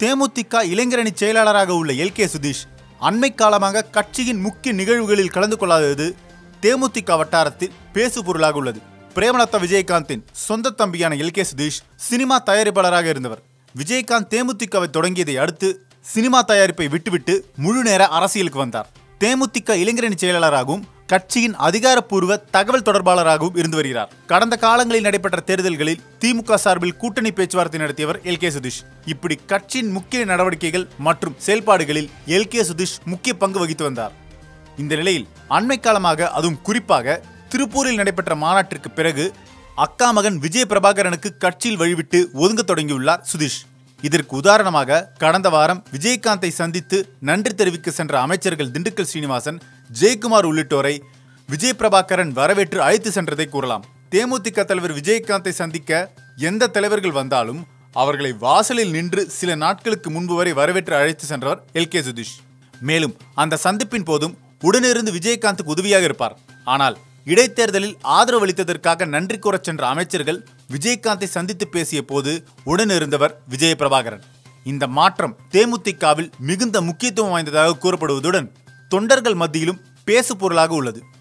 தேமுதிக இளைஞரணி செயலாளராக உள்ள எல் கே சுதீஷ் அண்மை காலமாக கட்சியின் முக்கிய நிகழ்வுகளில் கலந்து கொள்ளாதது தேமுதிக வட்டாரத்தில் பேசு பொருளாக உள்ளது பிரேமலதா விஜயகாந்தின் சொந்த தம்பியான எல் கே சுதீஷ் சினிமா தயாரிப்பாளராக இருந்தவர் விஜயகாந்த் தேமுதிகவை தொடங்கியதை அடுத்து சினிமா தயாரிப்பை விட்டுவிட்டு முழு நேர அரசியலுக்கு வந்தார் தேமுதிக இளைஞரணி செயலாளராகவும் கட்சியின் அதிகாரப்பூர்வ தகவல் தொடர்பாளராகவும் இருந்து வருகிறார் கடந்த காலங்களில் நடைபெற்ற தேர்தல்களில் திமுக சார்பில் கூட்டணி பேச்சுவார்த்தை நடத்தியவர் எல் கே சுதீஷ் இப்படி கட்சியின் முக்கிய நடவடிக்கைகள் மற்றும் செயல்பாடுகளில் எல் கே சுதீஷ் முக்கிய பங்கு வகித்து வந்தார் இந்த நிலையில் அண்மை காலமாக அதுவும் குறிப்பாக திருப்பூரில் நடைபெற்ற மாநாட்டிற்கு பிறகு அக்கா மகன் விஜய பிரபாகரனுக்கு கட்சியில் வழிவிட்டு ஒதுங்க தொடங்கியுள்ளார் சுதீஷ் இதற்கு உதாரணமாக கடந்த வாரம் விஜயகாந்தை சந்தித்து நன்றி தெரிவிக்க சென்ற அமைச்சர்கள் திண்டுக்கல் ஸ்ரீனிவாசன் ஜெயக்குமார் உள்ளிட்டோரை விஜய் பிரபாகரன் வரவேற்று அழைத்து சென்றதை கூறலாம் தேமுதிக தலைவர் விஜயகாந்தை சந்திக்க எந்த தலைவர்கள் வந்தாலும் அவர்களை வாசலில் நின்று சில நாட்களுக்கு முன்பு வரை வரவேற்று அழைத்து சென்றவர் எல் கே சுதீஷ் மேலும் அந்த சந்திப்பின் போதும் உடனிருந்து விஜயகாந்துக்கு உதவியாக இருப்பார் ஆனால் இடைத்தேர்தலில் ஆதரவு அளித்ததற்காக நன்றி கூறச் சென்ற அமைச்சர்கள் விஜயகாந்தை சந்தித்து பேசிய போது உடனிருந்தவர் விஜய பிரபாகரன் இந்த மாற்றம் தேமுதிகவில் மிகுந்த முக்கியத்துவம் வாய்ந்ததாக கூறப்படுவதுடன் தொண்டர்கள் மத்தியிலும் பேசு பொருளாக உள்ளது